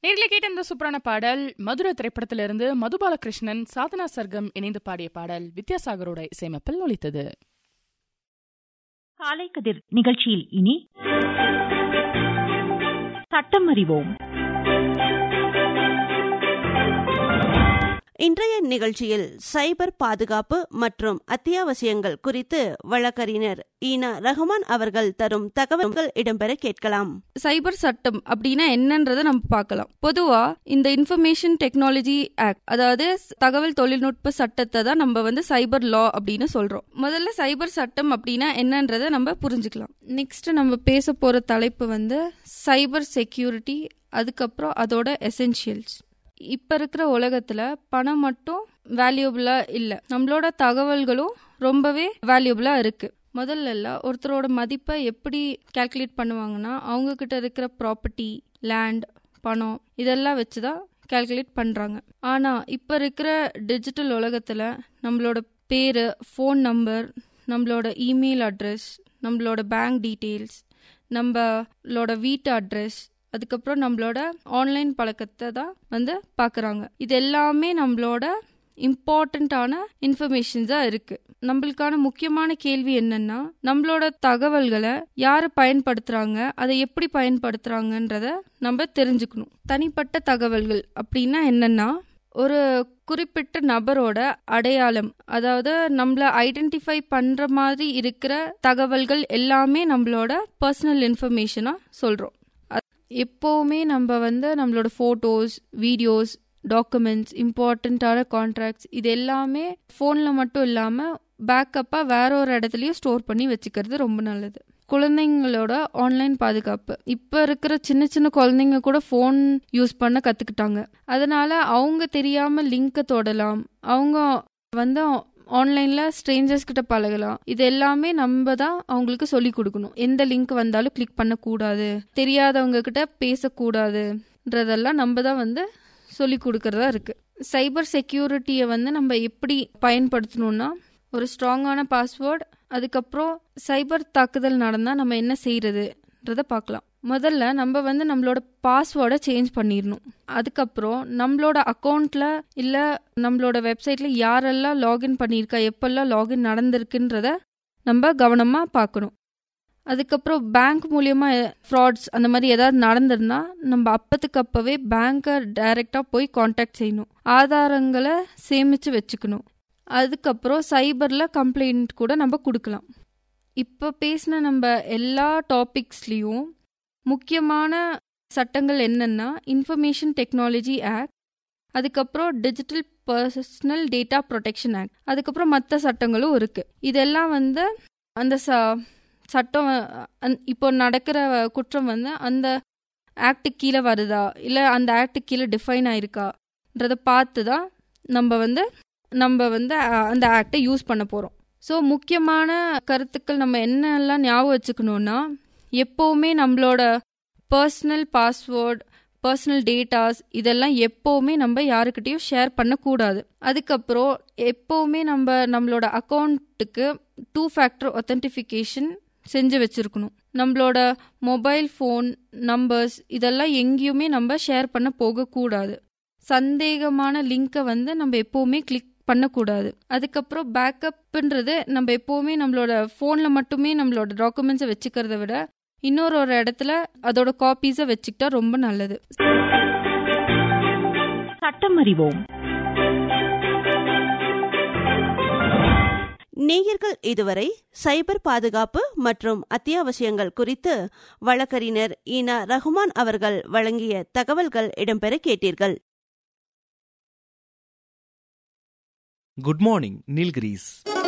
நேரில் கேட்ட இந்த சூப்பரான பாடல் மதுரை திரைப்படத்திலிருந்து மதுபாலகிருஷ்ணன் சாதனா சர்க்கம் இணைந்து பாடிய பாடல் வித்யாசாகரோட இசையமைப்பில் ஒலித்தது காலை கதிர் நிகழ்ச்சியில் இனி சட்டம் அறிவோம் இன்றைய நிகழ்ச்சியில் சைபர் பாதுகாப்பு மற்றும் அத்தியாவசியங்கள் குறித்து வழக்கறிஞர் ஈனா ரஹ்மான் அவர்கள் தரும் தகவல்கள் இடம்பெற கேட்கலாம் சைபர் சட்டம் அப்படின்னா என்னன்றதை நம்ம பார்க்கலாம் பொதுவா இந்த இன்ஃபர்மேஷன் டெக்னாலஜி ஆக்ட் அதாவது தகவல் தொழில்நுட்ப சட்டத்தை தான் நம்ம வந்து சைபர் லா அப்படின்னு சொல்றோம் முதல்ல சைபர் சட்டம் அப்படின்னா என்னன்றதை நம்ம புரிஞ்சுக்கலாம் நெக்ஸ்ட் நம்ம பேச போற தலைப்பு வந்து சைபர் செக்யூரிட்டி அதுக்கப்புறம் அதோட எசென்ஷியல்ஸ் இப்ப இருக்கிற உலகத்துல பணம் மட்டும் வேல்யூபிளா இல்ல நம்மளோட தகவல்களும் ரொம்பவே வேல்யூபிளா இருக்கு முதல்ல எல்லாம் ஒருத்தரோட மதிப்பை எப்படி கால்குலேட் பண்ணுவாங்கன்னா அவங்க கிட்ட இருக்கிற ப்ராப்பர்ட்டி லேண்ட் பணம் இதெல்லாம் வச்சுதான் கால்குலேட் பண்றாங்க ஆனா இப்ப இருக்கிற டிஜிட்டல் உலகத்துல நம்மளோட பேரு ஃபோன் நம்பர் நம்மளோட இமெயில் அட்ரஸ் நம்மளோட பேங்க் டீட்டெயில்ஸ் நம்மளோட வீட்டு அட்ரஸ் அதுக்கப்புறம் நம்மளோட ஆன்லைன் பழக்கத்தை தான் வந்து பார்க்குறாங்க இது எல்லாமே நம்மளோட இம்பார்ட்டண்ட்டான இன்ஃபர்மேஷன்ஸாக இருக்கு நம்மளுக்கான முக்கியமான கேள்வி என்னன்னா நம்மளோட தகவல்களை யார் பயன்படுத்துறாங்க அதை எப்படி பயன்படுத்துறாங்கன்றத நம்ம தெரிஞ்சுக்கணும் தனிப்பட்ட தகவல்கள் அப்படின்னா என்னன்னா ஒரு குறிப்பிட்ட நபரோட அடையாளம் அதாவது நம்மள ஐடென்டிஃபை பண்ற மாதிரி இருக்கிற தகவல்கள் எல்லாமே நம்மளோட பர்சனல் இன்ஃபர்மேஷனா சொல்றோம் எப்போவுமே நம்ம வந்து நம்மளோட ஃபோட்டோஸ் வீடியோஸ் டாக்குமெண்ட்ஸ் இம்பார்ட்டண்ட்டான கான்ட்ராக்ட்ஸ் இது எல்லாமே ஃபோனில் மட்டும் இல்லாமல் பேக்கப்பாக வேற ஒரு இடத்துலையும் ஸ்டோர் பண்ணி வச்சுக்கிறது ரொம்ப நல்லது குழந்தைங்களோட ஆன்லைன் பாதுகாப்பு இப்போ இருக்கிற சின்ன சின்ன குழந்தைங்க கூட ஃபோன் யூஸ் பண்ண கற்றுக்கிட்டாங்க அதனால அவங்க தெரியாமல் லிங்கை தொடலாம் அவங்க வந்து ஆன்லைனில் ஸ்ட்ரேஞ்சர்ஸ் கிட்ட பழகலாம் இது எல்லாமே நம்ம தான் அவங்களுக்கு சொல்லி கொடுக்கணும் எந்த லிங்க் வந்தாலும் கிளிக் பண்ணக்கூடாது தெரியாதவங்க கிட்ட பேசக்கூடாதுன்றதெல்லாம் நம்ம தான் வந்து சொல்லி கொடுக்கறதா இருக்கு சைபர் செக்யூரிட்டியை வந்து நம்ம எப்படி பயன்படுத்தணும்னா ஒரு ஸ்ட்ராங்கான பாஸ்வேர்டு அதுக்கப்புறம் சைபர் தாக்குதல் நடந்தால் நம்ம என்ன செய்யறதுன்றத பார்க்கலாம் முதல்ல நம்ம வந்து நம்மளோட பாஸ்வேர்டை சேஞ்ச் பண்ணிடணும் அதுக்கப்புறம் நம்மளோட அக்கௌண்ட்ல இல்ல நம்மளோட வெப்சைட்ல யாரெல்லாம் லாகின் பண்ணியிருக்கா எப்பெல்லாம் லாகின் நடந்திருக்குன்றத நம்ம கவனமா பார்க்கணும் அதுக்கப்புறம் பேங்க் மூலியமா ஃப்ராட்ஸ் அந்த மாதிரி ஏதாவது நடந்திருந்தா நம்ம அப்பத்துக்கு அப்பவே பேங்கை டைரக்டா போய் காண்டாக்ட் செய்யணும் ஆதாரங்களை சேமிச்சு வச்சுக்கணும் அதுக்கப்புறம் சைபர்ல கம்ப்ளைண்ட் கூட நம்ம கொடுக்கலாம் இப்போ பேசின நம்ம எல்லா டாபிக்ஸ்லேயும் முக்கியமான சட்டங்கள் என்னன்னா இன்ஃபர்மேஷன் டெக்னாலஜி ஆக்ட் அதுக்கப்புறம் digital personal data protection act அதுக்கப்புறம் மற்ற சட்டங்களும் இருக்கு இதெல்லாம் வந்து அந்த ச சட்டம் இப்போ நடக்கிற குற்றம் வந்து அந்த ஆக்டுக்கு கீழே வருதா இல்லை அந்த ஆக்டுக்கு கீழே டிஃபைன் ஆயிருக்கான்றதை பார்த்து தான் நம்ம வந்து நம்ம வந்து அந்த ஆக்டை யூஸ் பண்ண போகிறோம் ஸோ முக்கியமான கருத்துக்கள் நம்ம என்னெல்லாம் ஞாபகம் வச்சுக்கணும்னா எப்போவுமே நம்மளோட பர்சனல் பாஸ்வேர்ட் பர்சனல் டேட்டாஸ் இதெல்லாம் எப்போவுமே நம்ம யாருக்கிட்டையும் ஷேர் பண்ணக்கூடாது அதுக்கப்புறம் எப்போவுமே நம்ம நம்மளோட அக்கௌண்ட்டுக்கு டூ ஃபேக்டர் ஒத்தன்டிஃபிகேஷன் செஞ்சு வச்சுருக்கணும் நம்மளோட மொபைல் ஃபோன் நம்பர்ஸ் இதெல்லாம் எங்கேயுமே நம்ம ஷேர் பண்ண போகக்கூடாது சந்தேகமான லிங்கை வந்து நம்ம எப்போவுமே கிளிக் பண்ணக்கூடாது அதுக்கப்புறம் பேக்கப்ன்றது நம்ம எப்போவுமே நம்மளோட ஃபோனில் மட்டுமே நம்மளோட டாக்குமெண்ட்ஸை வச்சுக்கிறத விட இன்னொரு ஒரு இடத்துல அதோட காப்பீஸை வச்சுக்கிட்டா ரொம்ப நல்லது சட்டம் அறிவோம் நேயர்கள் இதுவரை சைபர் பாதுகாப்பு மற்றும் அத்தியாவசியங்கள் குறித்து வழக்கறிஞர் ஈனா ரஹ்மான் அவர்கள் வழங்கிய தகவல்கள் இடம்பெற கேட்டீர்கள் good morning Nilgiris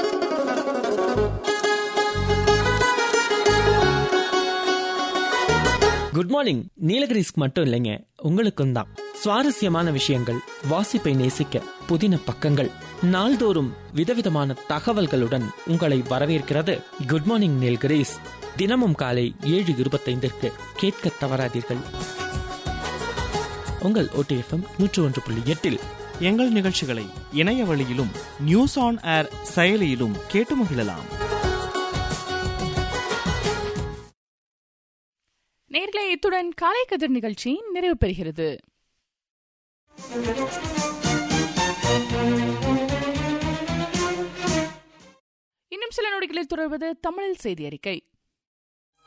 good morning நீலகிரிஸ்க்கு மட்டும் இல்லைங்க உங்களுக்கும் தான் சுவாரஸ்யமான விஷயங்கள் வாசிப்பை நேசிக்க புதின பக்கங்கள் நாள்தோறும் விதவிதமான தகவல்களுடன் உங்களை வரவேற்கிறது குட் மார்னிங் நீல்கிரிஸ் தினமும் காலை ஏழு இருபத்தைந்திற்கு கேட்க தவறாதீர்கள் உங்கள் ஓடிஎஃப்எம் நூற்று ஒன்று புள்ளி எட்டில் எங்கள் நிகழ்ச்சிகளை இணைய வழியிலும் நியூஸ் ஆன் ஏர் செயலியிலும் கேட்டு மகிழலாம் நேர்களை இத்துடன் காலை கதிர் நிகழ்ச்சி நிறைவு பெறுகிறது இன்னும் சில நொடிகளில் தொடர்வது தமிழில் செய்தி அறிக்கை